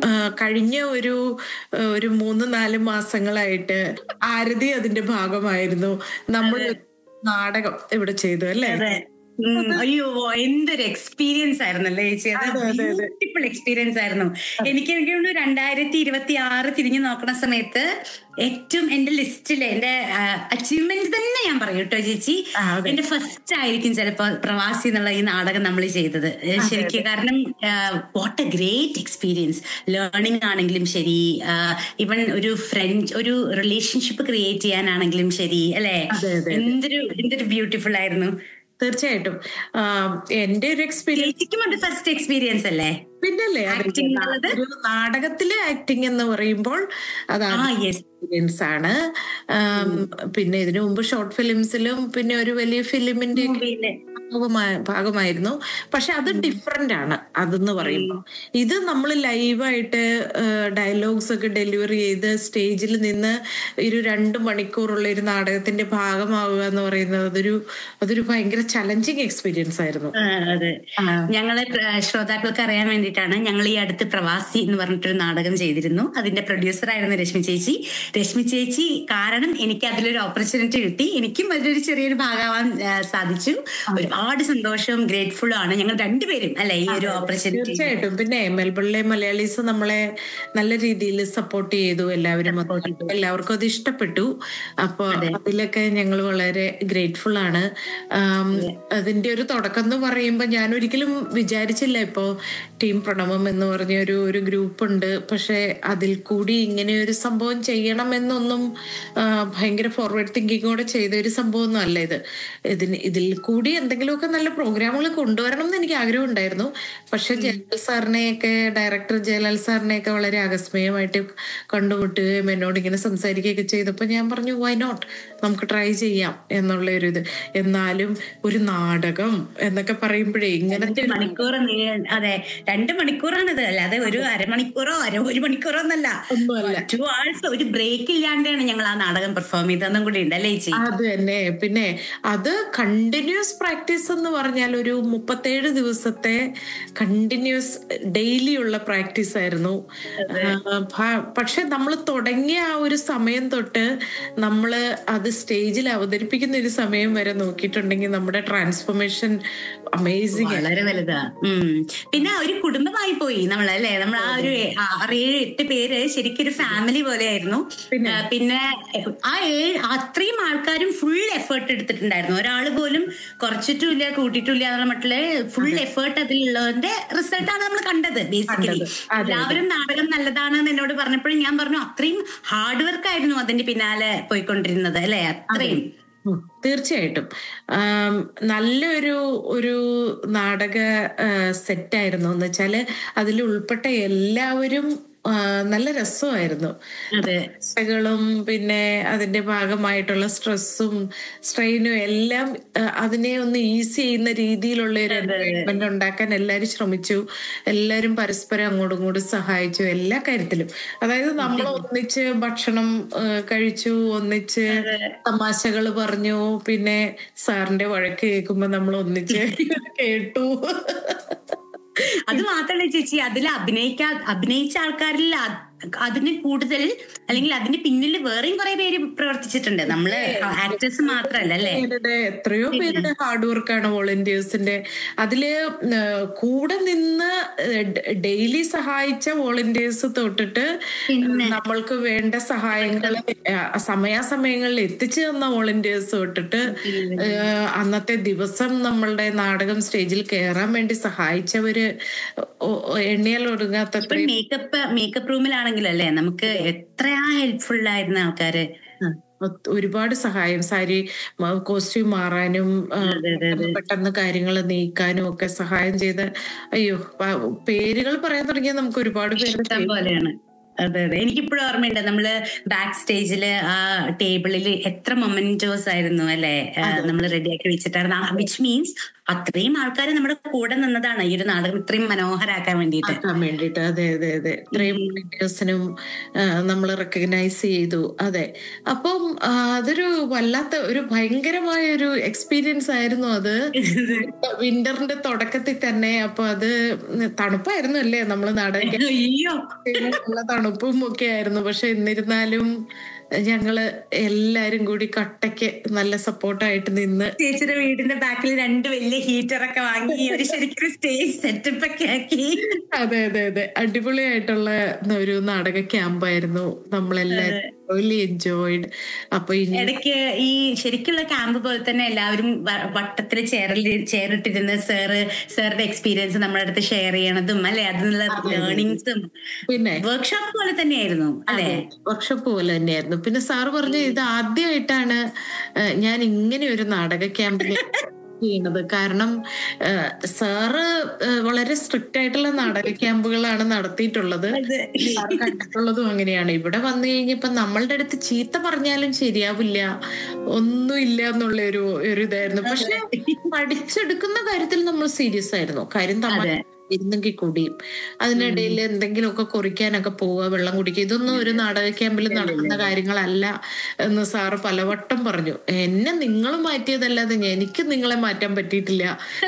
ആ, കഴിഞ്ഞ ഒരു ആ, ഒരു മൂന്ന് നാല് മാസങ്ങളായിട്ട് ആരതി അതിന്റെ ഭാഗമായിരുന്നു നമ്മൾ നാടകം ഇവിടെ ചെയ്തു അല്ലേ അതെ ഉം, അയ്യോ എന്തൊരു എക്സ്പീരിയൻസ് ആയിരുന്നല്ലേ ചേച്ചി അത് അതെ, അതെ, അതെ. ബ്യൂട്ടിഫുൾ എക്സ്പീരിയൻസ് ആയിരുന്നു എനിക്ക് എനിക്ക് തോന്നുന്നു രണ്ടായിരത്തി ഇരുപത്തി ആറ് തിരിഞ്ഞു നോക്കുന്ന സമയത്ത് ഏറ്റവും എന്റെ ലിസ്റ്റില് എന്റെ അച്ചീവ്മെന്റ് തന്നെ ഞാൻ പറയും കേട്ടോ ചേച്ചി ആ, അതെ. എന്റെ ഫസ്റ്റ് ആയിരിക്കും ചിലപ്പോ പ്രവാസി എന്നുള്ള ഈ നാടകം നമ്മൾ ചെയ്തത് ഏ, ശരിക്കും കാരണം what a great experience learning ആണെങ്കിലും ശരി ഇവൺ ഒരു ഫ്രണ്ട് ഒരു റിലേഷൻഷിപ്പ് ക്രിയേറ്റ് ചെയ്യാനാണെങ്കിലും ശരി അല്ലെ അതെ, അതെ, അതെ. എന്തൊരു എന്തൊരു ബ്യൂട്ടിഫുൾ ആയിരുന്നു തീർച്ചയായിട്ടും ആ, എന്റെ ഒരു എക്സ്പീരിയൻസ് ചേച്ചിക്കും അത് ഫസ്റ്റ് എക്സ്പീരിയൻസ് അല്ലേ പിന്നല്ലേ അത് Acting എന്നുള്ളത്? ഒരു നാടകത്തിലെ ആക്ടിങ് എന്ന് പറയുമ്പോൾ അതാണ് ആ യെസ് എക്സ്പീരിയൻസ് ആണ് ആം, പിന്നെ ഇതിനു മുമ്പ് ഷോർട്ട് ഫിലിംസിലും പിന്നെ ഒരു വലിയ ഫിലിമിന്റെ ഭാഗമായ- ഭാഗമായിരുന്നു പക്ഷെ അത് ഡിഫറെന്റ് ആണ് അതെന്ന് പറയുമ്പോൾ ഇത് നമ്മൾ ലൈവായിട്ട് ഡയലോഗ്സ് ഒക്കെ ഡെലിവറി ചെയ്ത് സ്റ്റേജിൽ നിന്ന് ഒരു രണ്ട് മണിക്കൂറുള്ള ഒരു നാടകത്തിന്റെ ഭാഗമാവുക എന്ന് പറയുന്നത് അതൊരു അതൊരു ഭയങ്കര ചലഞ്ചിങ് എക്സ്പീരിയൻസ് ആയിരുന്നു അതെ ഞങ്ങളെ പ്ര- ശ്രോതാക്കൾക്ക് അറിയാൻ വേണ്ടിയിട്ടാണ് ഞങ്ങൾ ഈ അടുത്ത് പ്രവാസി എന്ന് പറഞ്ഞിട്ടൊരു നാടകം ചെയ്തിരുന്നു അതിന്റെ പ്രൊഡ്യൂസർ ആയിരുന്നു രശ്മി ചേച്ചി രശ്മി ചേച്ചി കാരണം എനിക്ക് അതിലൊരു ഓപ്പർച്യൂണിറ്റി കിട്ടി എനിക്കും അതിലൊരു ചെറിയൊരു ഭാഗമാവാൻ ആ, സാധിച്ചു ഒരുപാട് സന്തോഷവും ഗ്രേറ്റ്ഫുള്ളും ആണ് ഞങ്ങൾ രണ്ടുപേരും അല്ലെ ഈ ഒരു ഓപ്പർച്യൂണിറ്റി തീർച്ചയായിട്ടും പിന്നെ മെൽബണിലെ മലയാളീസ് നമ്മളെ നല്ല രീതിയിൽ സപ്പോർട്ട് ചെയ്തു എല്ലാവരും അത് എല്ലാവർക്കും അത് ഇഷ്ടപ്പെട്ടു അപ്പൊ അതിലൊക്കെ ഞങ്ങൾ വളരെ ഗ്രേറ്റ്ഫുൾ ആണ് ആം, അതിന്റെ ഒരു തുടക്കം എന്ന് പറയുമ്പോൾ ഞാൻ ഒരിക്കലും വിചാരിച്ചില്ല ഇപ്പോ ടീം പ്രണവം എന്ന് പറഞ്ഞ ഒരു ഒരു ഗ്രൂപ്പ് ഉണ്ട് പക്ഷെ അതിൽ കൂടി ഇങ്ങനെ ഒരു സംഭവം ചെയ്യണം എന്നൊന്നും ആ, ഭയങ്കര ഫോർവേഡ് തിങ്കിങ്ങോടെ ചെയ്ത ഒരു സംഭവം ഒന്നും അല്ല ഇത് ഇതിന് ഇതിൽ കൂടി എന്തെങ്കിലുമൊക്കെ നല്ല പ്രോഗ്രാമുകൾ കൊണ്ടുവരണം എന്ന് എനിക്ക് ആഗ്രഹം ഉണ്ടായിരുന്നു പക്ഷെ ജയലാൽ സാറിനെയൊക്കെ ഡയറക്ടർ ജയലാൽ സാറിനെയൊക്കെ വളരെ ആകസ്മികമായിട്ട് കണ്ടുമുട്ടുകയും എന്നോട് ഇങ്ങനെ സംസാരിക്കുകയൊക്കെ ചെയ്തപ്പോൾ ഞാൻ പറഞ്ഞു വൈ നോട്ട് നമുക്ക് ട്രൈ ചെയ്യാം എന്നുള്ള ഒരു ഇത് എന്നാലും ഒരു നാടകം എന്നൊക്കെ പറയുമ്പോഴേ ഇങ്ങനത്തെ ഒരു മണിക്കൂർ നീ- അതെ രണ്ട് മണിക്കൂറാണിത് അല്ലാതെ ഒരു അരമണിക്കൂറോ അര ഒരു മണിക്കൂറോ എന്നല്ല ഒന്നുമല്ല ടു ആഴ്സ് ഒരു ബ്രേക്ക് ഇല്ലാണ്ടാണ് ഞങ്ങൾ ആ നാടകം പെർഫോം ചെയ്തതെന്നും കൂടി ഉണ്ട് അല്ലേ ചേച്ചി അത് തന്നെ പിന്നെ അത് കണ്ടിന്യൂസ് പ്രാക്ടീസ് എന്ന് പറഞ്ഞാൽ ഒരു മുപ്പത്തേഴ് ദിവസത്തെ കണ്ടിന്യൂസ് ഡെയിലി ഉള്ള പ്രാക്ടീസ് ആയിരുന്നു ആ, ഭ- പക്ഷെ നമ്മൾ തുടങ്ങിയ ആ ഒരു സമയം തൊട്ട് നമ്മൾ അത് സ്റ്റേജിൽ അവതരിപ്പിക്കുന്ന ഒരു സമയം വരെ നോക്കിയിട്ടുണ്ടെങ്കിൽ നമ്മുടെ ട്രാൻസ്ഫോർമേഷൻ അമേസിങ് വളരെ വലുതാ ഉം. പിന്നെ ഒരു കുടുംബമായി പോയി നമ്മളല്ലേ നമ്മൾ ആ ഒരു ആറ് ഏഴ് എട്ട് പേര് ശരിക്കും ഒരു ഫാമിലി പോലെയായിരുന്നു ആ, പിന്നെ ആ ഏഴ് അത്രയും ആൾക്കാരും ഫുൾ എഫേർട്ട് എടുത്തിട്ടുണ്ടായിരുന്നു ഒരാൾ പോലും കുറച്ചിട്ടുമില്ല കൂട്ടിയിട്ടില്ല എന്നുള്ള മട്ടില് ഫുൾ എഫേർട്ട് അതിലുള്ളതിന്റെ റിസൾട്ടാണ് നമ്മൾ കണ്ടത് ബേസിക്കലി എല്ലാവരും നാടകം നല്ലതാണെന്ന് എന്നോട് പറഞ്ഞപ്പോഴും ഞാൻ പറഞ്ഞു അത്രയും ഹാർഡ് വർക്ക് ആയിരുന്നു അതിന്റെ പിന്നാലെ പോയിക്കൊണ്ടിരുന്നത് അല്ലെ അത്രയും ഉം, തീർച്ചയായിട്ടും ആം, നല്ലൊരു ഒരു നാടക സെറ്റായിരുന്നു എന്ന് വെച്ചാല് അതിൽ ഉൾപ്പെട്ട എല്ലാവരും ആ, നല്ല രസമായിരുന്നു അതെ കളും പിന്നെ അതിന്റെ ഭാഗമായിട്ടുള്ള സ്ട്രെസ്സും സ്ട്രെയിനും എല്ലാം ആ, അതിനെ ഒന്ന് ഈസി ചെയ്യുന്ന രീതിയിലുള്ള ഒരു എൻവയോൺമെന്റ് ഉണ്ടാക്കാൻ എല്ലാവരും ശ്രമിച്ചു എല്ലാവരും പരസ്പരം അങ്ങോട്ടും ഇങ്ങോട്ടും സഹായിച്ചു എല്ലാ കാര്യത്തിലും അതായത് നമ്മൾ ഒന്നിച്ച് ഭക്ഷണം ആ, കഴിച്ചു ഒന്നിച്ച് തമാശകൾ പറഞ്ഞു പിന്നെ സാറിന്റെ വഴക്ക് കേൾക്കുമ്പോ നമ്മൾ ഒന്നിച്ച് കേട്ടു അത് മാത്രമല്ല ചേച്ചി അതിൽ അഭിനയിക്കാ അഭിനയിച്ച ആൾക്കാരിൽ അ- അതിന് കൂടുതൽ അല്ലെങ്കിൽ അതിന് പിന്നിൽ വേറെയും കുറെ പേര് പ്രവർത്തിച്ചിട്ടുണ്ട് നമ്മള് ആക്ടേഴ്സ് മാത്രല്ല അല്ലേ പേരുടെ എത്രയോ പേരുടെ ഹാർഡ് വർക്കാണ് വോളണ്ടിയേഴ്സിന്റെ അതില് ഏഹ്, കൂടെ നിന്ന് ഡെയിലി സഹായിച്ച വോളണ്ടിയേഴ്സ് തൊട്ടിട്ട് നമ്മൾക്ക് വേണ്ട സഹായങ്ങൾ സമയാസമയങ്ങളിൽ എത്തിച്ചു തന്ന വോളണ്ടിയേഴ്സ് തൊട്ടിട്ട് ഏഹ്, അന്നത്തെ ദിവസം നമ്മളുടെ നാടകം സ്റ്റേജിൽ കയറാൻ വേണ്ടി സഹായിച്ചവര് ഒ- ഒ- എണ്ണിയാൽ ഒടുങ്ങാത്ത ഇപ്പൊ മേക്കപ്പ് മേക്കപ്പ് റൂമിലാണെങ്കിലും അല്ലേ നമുക്ക് എത്രയാ ഹെൽപ്ഫുൾ ആയിരുന്ന ആൾക്കാര് ഒത്ത് ഒരുപാട് സഹായം സാരി കോസ്റ്റ്യൂം മാറാനും ആ, പെട്ടെന്ന് കാര്യങ്ങൾ നീക്കാനും ഒക്കെ സഹായം ചെയ്ത് അയ്യോ പ- പേരുകൾ പറയാൻ തുടങ്ങിയാൽ നമുക്ക് ഒരുപാട് പേര് ഇഷ്ടം പോലെയാണ് അതെ അതെ എനിക്കിപ്പോഴും ഓർമ്മയുണ്ട് നമ്മള് ബാക്ക് സ്റ്റേജില് ആ ടേബിളിൽ എത്ര മൊമെന്റോസ് ആയിരുന്നു അല്ലെ നമ്മൾ റെഡിയാക്കി വെച്ചിട്ടായിരുന്നു വിച്ച് മീൻസ് അത്രയും ആൾക്കാർ നമ്മുടെ കൂടെ നിന്നതാണ് ഈ ഒരു നാടകം ഇത്രയും മനോഹരാക്കാൻ വേണ്ടിയിട്ട് ആക്കാൻ വേണ്ടിട്ട് അതെ അതെ അതെ ഇത്രയും വോളണ്ടിയേഴ്സിനും നമ്മൾ റെക്കഗ്നൈസ് ചെയ്തു അതെ അപ്പം ആ, അതൊരു വല്ലാത്ത ഒരു ഭയങ്കരമായ ഒരു എക്സ്പീരിയൻസ് ആയിരുന്നു അത് വിന്ററിന്റെ തുടക്കത്തിൽ തന്നെ അപ്പൊ അത് തണുപ്പായിരുന്നു അല്ലേ നമ്മൾ നാടകം അയ്യോ നല്ല തണുപ്പും ഒക്കെ ആയിരുന്നു പക്ഷെ എന്നിരുന്നാലും ഞങ്ങള് എല്ലാരും കൂടി കട്ടയ്ക്ക് നല്ല സപ്പോർട്ടായിട്ട് നിന്ന് ചേച്ചിയുടെ വീടിന്റെ ബാക്കിൽ രണ്ട് വലിയ ഹീറ്റർ ഒക്കെ വാങ്ങി ഒരു ശരിക്കും സ്റ്റേജ് സെറ്റപ്പ് ഒക്കെ ആക്കി അതെ അതെ അതെ അടിപൊളിയായിട്ടുള്ള ഒരു നാടക ക്യാമ്പായിരുന്നു നമ്മളെല്ലാരും റിയലി എൻജോയ്ഡ് അപ്പൊ ഇനി ഇടയ്ക്ക് ഈ ശരിക്കുള്ള ക്യാമ്പ് പോലെ തന്നെ എല്ലാവരും വ- വട്ടത്തിൽ ചേറിൽ ചേറിട്ടിരുന്ന് സാറ് സാറിന്റെ എക്സ്പീരിയൻസ് നമ്മുടെ അടുത്ത് ഷെയർ ചെയ്യണതും അല്ലെ അതിനുള്ള ലേണിങ്സും പിന്നെ വർക്ക്ഷോപ്പ് പോലെ തന്നെയായിരുന്നു അല്ലെ വർക്ക്ഷോപ്പ് പോലെ തന്നെയായിരുന്നു പിന്നെ സാറ് പറഞ്ഞു ഇത് ആദ്യമായിട്ടാണ് ഏഹ്, ഞാൻ ഇങ്ങനെ ഒരു നാടക ക്യാമ്പിൽ ചെയ്യുന്നത് കാരണം ഏഹ്, സാറ് ഏഹ്, വളരെ സ്ട്രിക്റ്റ് ആയിട്ടുള്ള നാടക ക്യാമ്പുകളാണ് നടത്തിയിട്ടുള്ളത് സാറ് കണ്ടിട്ടുള്ളതും അങ്ങനെയാണ് ഇവിടെ വന്നു കഴിഞ്ഞപ്പോ നമ്മളുടെ അടുത്ത് ചീത്ത പറഞ്ഞാലും ശരിയാവില്ല ഒന്നുമില്ല എന്നുള്ള ഒരു ഒരു ഇതായിരുന്നു പക്ഷെ പഠിച്ചെടുക്കുന്ന കാര്യത്തിൽ നമ്മൾ സീരിയസ് ആയിരുന്നു കാര്യം നമ്മൾ അതെ. ഇരുന്നെങ്കിൽ കൂടിയും അതിനിടയിൽ എന്തെങ്കിലുമൊക്കെ കുറിക്കാനൊക്കെ പോവുക വെള്ളം കുടിക്കുക ഇതൊന്നും ഒരു നാടക ക്യാമ്പിൽ നടക്കുന്ന കാര്യങ്ങളല്ല എന്ന് സാറ് പലവട്ടം പറഞ്ഞു എന്നെ നിങ്ങൾ മാറ്റിയതല്ലാതെ ഞാൻ- എനിക്ക് നിങ്ങളെ മാറ്റാൻ പറ്റിയിട്ടില്ല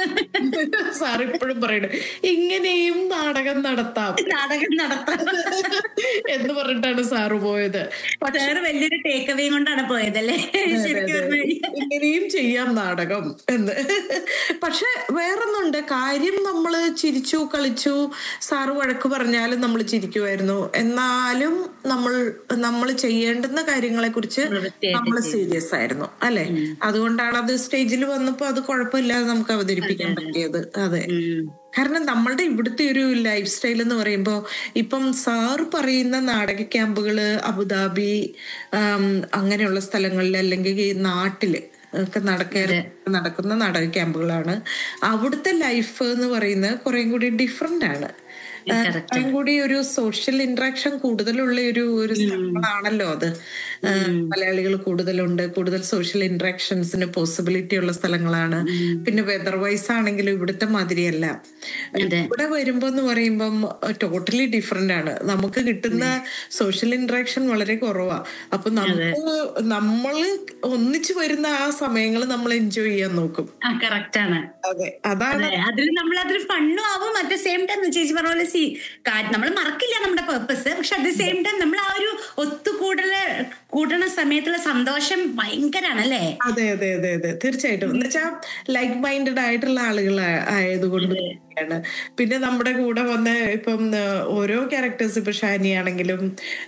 സാർ ഇപ്പോഴും പറയണു ഇങ്ങനെയും നാടകം നടത്താം നാടകം നടത്താം എന്ന് പറഞ്ഞിട്ടാണ് സാറ് പോയത് സാറ് വലിയൊരു ടേക്ക് അവേ കൊണ്ടാണ് പോയതല്ലേ ശരിക്കും പറഞ്ഞു കഴിഞ്ഞാൽ. ഇങ്ങനെയും ചെയ്യാം നാടകം എന്ന് പക്ഷെ വേറൊന്നുണ്ട് കാര്യം നമ്മള് ചിരിച്ചു കളിച്ചു സാറ് വഴക്ക് പറഞ്ഞാലും നമ്മൾ ചിരിക്കുമായിരുന്നു എന്നാലും നമ്മൾ നമ്മൾ ചെയ്യേണ്ടുന്ന കാര്യങ്ങളെ കുറിച്ച് വൃത്തിയായിട്ട് നമ്മൾ സീരിയസ് ആയിരുന്നു അല്ലെ അതുകൊണ്ടാണ് അത് സ്റ്റേജിൽ വന്നപ്പോ അത് കുഴപ്പമില്ലാതെ നമുക്ക് അവതരിപ്പിക്കാൻ പറ്റിയത് അതെ ഉം. കാരണം നമ്മളുടെ ഇവിടുത്തെ ഒരു ലൈഫ് സ്റ്റൈൽ എന്ന് പറയുമ്പോൾ ഇപ്പം സാർ പറയുന്ന നാടക ക്യാമ്പുകള് അബുദാബി ആം, അങ്ങനെയുള്ള സ്ഥലങ്ങളിൽ അല്ലെങ്കിൽ ഈ നാട്ടില് ഒക്കെ നടക്ക നടക്കുന്ന നാടക ക്യാമ്പുകളാണ് അവിടുത്തെ ലൈഫ് എന്ന് പറയുന്നത് കുറേ കൂടി ഡിഫറെന്റ് ആണ് കുറേം കൂടി ഒരു സോഷ്യൽ ഇന്ററാക്ഷൻ കൂടുതലുള്ള ഒരു ഒരു സ്ഥലങ്ങളാണല്ലോ അത് മലയാളികൾ കൂടുതലുണ്ട് കൂടുതൽ സോഷ്യൽ ഇന്ററാക്ഷൻസിന് പോസിബിലിറ്റി ഉള്ള സ്ഥലങ്ങളാണ് പിന്നെ വെതർ വൈസ് ആണെങ്കിലും ഇവിടുത്തെ മാതിരിയല്ല അതെ. ഇവിടെ വരുമ്പോ എന്ന് പറയുമ്പം ടോട്ടലി ഡിഫറെന്റ് ആണ് നമുക്ക് കിട്ടുന്ന സോഷ്യൽ ഇന്ററാക്ഷൻ വളരെ കുറവാ അപ്പൊ നമുക്ക് നമ്മള് ഒന്നിച്ചു വരുന്ന ആ സമയങ്ങൾ നമ്മൾ എൻജോയ് ചെയ്യാൻ നോക്കും ആ കറക്റ്റ് ആണ് അതെ അതാണ് അതെ അതിൽ നമ്മൾ അതിൽ ഫണ്ണും ആവും അറ്റ് ദ സെയിം ടൈം ചേച്ചി പറഞ്ഞ പോലെ സി നമ്മൾ മറക്കില്ല നമ്മുടെ പേർപ്പസ് പക്ഷെ അറ്റ് ദ സെയിം ടൈം നമ്മൾ ആ ഒരു ഒത്തുകൂടല് കൂടണ സമയത്തുള്ള സന്തോഷം ഭയങ്കരാണ് അല്ലേ അതെ അതെ അതെ അതെ തീർച്ചയായിട്ടും എന്നുവെച്ചാൽ ലൈക്ക് മൈൻഡഡ് ആയിട്ടുള്ള ആളുകൾ ആയതുകൊണ്ട് തന്നെയാണ് പിന്നെ നമ്മുടെ കൂടെ വന്ന ഇപ്പം ആ, ഓരോ ക്യാരക്ടേഴ്സ് ഇപ്പൊ ഷാനി ആണെങ്കിലും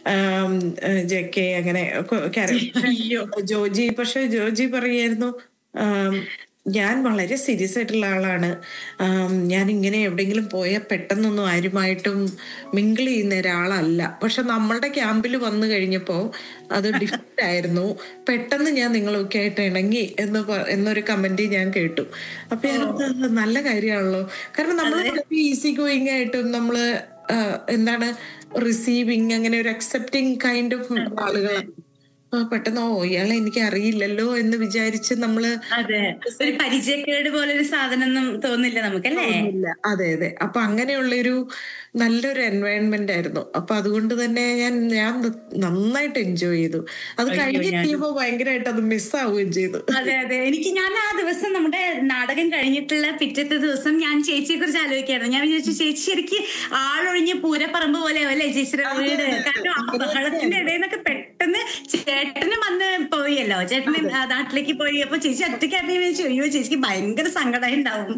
ജെ കെ അങ്ങനെ ക്യാരക്ടർ ജോജി പക്ഷെ ജോജി പറയായിരുന്നു ആം, ഞാൻ വളരെ സീരിയസ് ആയിട്ടുള്ള ആളാണ് ആം, ഞാൻ ഇങ്ങനെ എവിടെയെങ്കിലും പോയാൽ പെട്ടെന്നൊന്നും ആരുമായിട്ടും മിങ്കിൾ ചെയ്യുന്ന ഒരാളല്ല പക്ഷെ നമ്മളുടെ ക്യാമ്പിൽ വന്നു കഴിഞ്ഞപ്പോൾ അത് ഡിഫറെന്റ് ആയിരുന്നു പെട്ടെന്ന് ഞാൻ നിങ്ങളൊക്കെ ആയിട്ട് ഇണങ്ങി എന്ന് പ- എന്നൊരു കമന്റ് ഞാൻ കേട്ടു അപ്പൊ ഞാൻ ഓർത്തു, നല്ല കാര്യമാണല്ലോ കാരണം നമ്മൾ ഈസി ഗോയിങ് ആയിട്ടും നമ്മള് ആ, എന്താണ് റിസീവിങ് അങ്ങനെ ഒരു അക്സെപ്റ്റിംഗ് കൈൻഡ് ഓഫ് ആളുകളാണ് ആ, പെട്ടെന്ന് ഓ ഇയാളെ എനിക്ക് അറിയില്ലല്ലോ എന്ന് വിചാരിച്ച് നമ്മള് അതെ ഒരു പരിചയക്കേട് പോലെ ഒരു സാധനം ഒന്നും തോന്നില്ല നമുക്കല്ലേ ഇല്ല അതെ അതെ അപ്പൊ അങ്ങനെയുള്ള ഒരു നല്ലൊരു എൻവയൺമെന്റ് ആയിരുന്നു അപ്പൊ അതുകൊണ്ട് തന്നെ ഞാൻ ഞാൻ നന്നായിട്ട് എൻജോയ് ചെയ്തു അത് കഴിഞ്ഞെത്തിയപ്പോ ഭയങ്കരമായിട്ട് അത് മിസ്സാവുകയും ചെയ്തു അതെ അതെ എനിക്ക് ഞാൻ ആ ദിവസം നമ്മുടെ നാടകം കഴിഞ്ഞിട്ടുള്ള പിറ്റത്തെ ദിവസം ഞാൻ ചേച്ചിയെ കുറിച്ച് ആലോചിക്കായിരുന്നു ഞാൻ വിചാരിച്ചു ചേച്ചി ശരിക്ക് ആളൊഴിഞ്ഞ പൂരപ്പറമ്പ് പോലെ അല്ലേ ചേച്ചിയുടെ വീട് കാരണം ആ ബഹളത്തിന്റെ ഇടയിൽ നിന്നൊക്കെ പെട്ടെന്ന് ചേട്ടനും വന്ന് പോയല്ലോ ചേട്ടന് ആ നാട്ടിലേക്ക് പോയി അപ്പൊ ചേച്ചി ഒറ്റയ്ക്കായിരുന്നു വിചാരിച്ചു അയ്യോ ചേച്ചിക്ക് ഭയങ്കര സങ്കടം ഉണ്ടാവും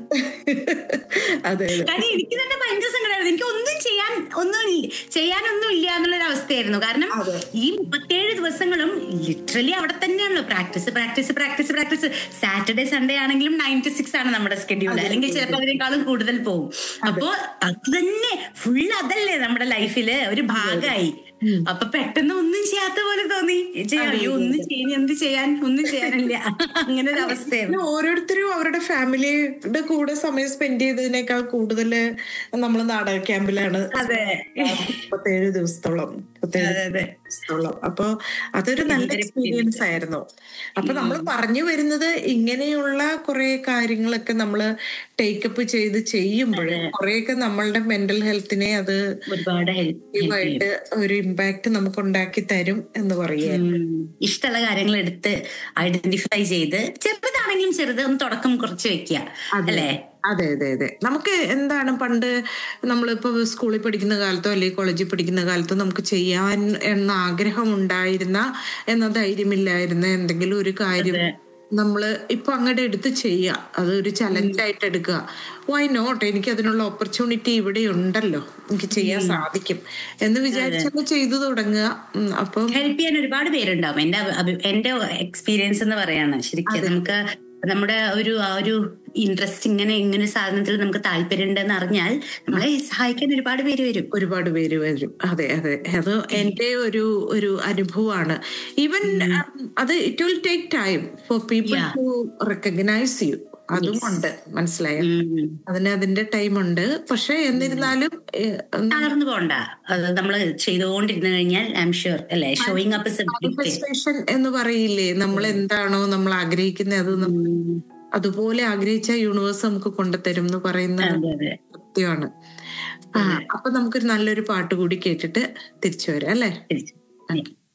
അതെ അതെ കാരണം എനിക്ക് തന്നെ ഭയങ്കര സങ്കടമായിരുന്നു എനിക്ക് ഒന്നും ചെയ്യാൻ ഒന്നും ഇല്ല- ചെയ്യാനൊന്നും ഇല്ല എന്നുള്ളൊരു അവസ്ഥയായിരുന്നു കാരണം ഈ മുപ്പത്തേഴ് ദിവസങ്ങളും ലിറ്ററലി അവിടെ തന്നെയാണല്ലോ practice practice practice practice Saturday Sunday ആണെങ്കിലും നയൻ ടു സിക്സ് ആണ് നമ്മുടെ സ്കെഡ്യൂൾ അല്ലെങ്കിൽ ചിലപ്പോൾ അതിനേക്കാളും കൂടുതൽ പോകും അപ്പോ അത് തന്നെ ഫുൾ അതല്ലേ നമ്മുടെ ലൈഫില് ഒരു ഭാഗമായി അപ്പൊ പെട്ടെന്ന് ഒന്നും ചെയ്യാത്ത പോലെ തോന്നി ചെയ്യാ, അയ്യോ ഒന്നും ചെയ്യാൻ എന്ത് ചെയ്യാൻ ഒന്നും ചെയ്യാനില്ല അങ്ങനെ ഒരു അവസ്ഥയായിരുന്നു പിന്നെ ഓരോരുത്തരും അവരുടെ ഫാമിലിയുടെ കൂടെ സമയം സ്പെൻഡ് ചെയ്തതിനേക്കാൾ കൂടുതൽ നമ്മൾ നാടക ക്യാമ്പിലാണ് അതെ മുപ്പത്തേഴ് ദിവസത്തോളം മുപ്പത്തേഴ് അതെ അതെ ദിവസത്തോളം അപ്പൊ അതൊരു നല്ല എക്സ്പീരിയൻസ് ആയിരുന്നു അപ്പൊ നമ്മൾ പറഞ്ഞു വരുന്നത് ഇങ്ങനെയുള്ള കുറെ കാര്യങ്ങളൊക്കെ നമ്മൾ ടേക്കപ്പ് ചെയ്ത് ചെയ്യുമ്പോൾ കുറെയൊക്കെ നമ്മളുടെ മെന്റൽ ഹെൽത്തിനെ അത് ഒരുപാട് ഹെൽപ്പ് ആയിട്ട് ഒരു ഇമ്പാക്ട് നമുക്ക് ഉണ്ടാക്കി തരും എന്ന് പറയുക ഇഷ്ടമുള്ള കാര്യങ്ങൾ എടുത്ത് ഐഡന്റിഫൈ ചെയ്ത് ചെറുതാണെങ്കിലും ചെറുത് ഒന്ന് തുടക്കം കുറച്ച് വെക്കുക അല്ലേ അതെ അതെ അതെ നമുക്ക് എന്താണ് പണ്ട് നമ്മളിപ്പോ സ്കൂളിൽ പഠിക്കുന്ന കാലത്തോ അല്ലെങ്കിൽ കോളേജിൽ പഠിക്കുന്ന കാലത്തോ നമുക്ക് ചെയ്യാൻ എന്ന ആഗ്രഹം ഉണ്ടായിരുന്ന എന്ന ധൈര്യമില്ലായിരുന്ന എന്തെങ്കിലും ഒരു കാര്യം നമ്മള് ഇപ്പൊ അങ്ങോട്ട് എടുത്ത് ചെയ്യുക അതൊരു ചലഞ്ചായിട്ട് എടുക്കുക വൈ നോട്ട് എനിക്ക് അതിനുള്ള ഓപ്പർച്യൂണിറ്റി ഇവിടെ ഉണ്ടല്ലോ എനിക്ക് ചെയ്യാൻ സാധിക്കും എന്ന് വിചാരിച്ചങ്ങ് ചെയ്തു തുടങ്ങുക ഉം, അപ്പം ഹെൽപ്പ് ചെയ്യാൻ ഒരുപാട് പേരുണ്ടാവും എന്റെ അഭി- അഭി- എന്റെ എക്സ്പീരിയൻസ് എന്ന് പറയാണ് ശരിക്കും നമുക്ക് നമ്മുടെ ഒരു ആ ഒരു ഇൻട്രസ്റ്റ് ഇങ്ങനെ ഇങ്ങനെ ഒരു സാധനത്തിൽ നമുക്ക് താല്പര്യം ഉണ്ടെന്ന് അറിഞ്ഞാൽ നമ്മളെ സഹായിക്കാൻ ഒരുപാട് പേര് വരും ഒരുപാട് പേര് വരും അതെ അതെ അത് എന്റെ ഒരു ഒരു അനുഭവമാണ് ഈവൻ അത് it will take time for people Yeah. To recognise you അതും ഉണ്ട് മനസ്സിലായോ ഉം. അതിന് അതിന്റെ ടൈം ഉണ്ട് പക്ഷെ എന്നിരുന്നാലും ഏഹ്, തളർന്നു പോണ്ട അത് നമ്മൾ ചെയ്തുകൊണ്ടിരുന്നു കഴിഞ്ഞാൽ ഐ എം ഷുവർ അല്ലെ ഷോയിങ് അപ്പ് മാനിഫെസ്റ്റേഷൻ എന്ന് പറയില്ലേ നമ്മൾ എന്താണോ നമ്മൾ ആഗ്രഹിക്കുന്നത് അത് നമ്മൾ അതുപോലെ ആഗ്രഹിച്ച യൂണിവേഴ്സ് നമുക്ക് കൊണ്ടുതരും എന്ന് പറയുന്ന അതെ അതെ സത്യമാണ് ആ അപ്പൊ നമുക്കൊരു നല്ലൊരു പാട്ട് കൂടി കേട്ടിട്ട് തിരിച്ചു വരാം അല്ലേ തിരിച്ചു.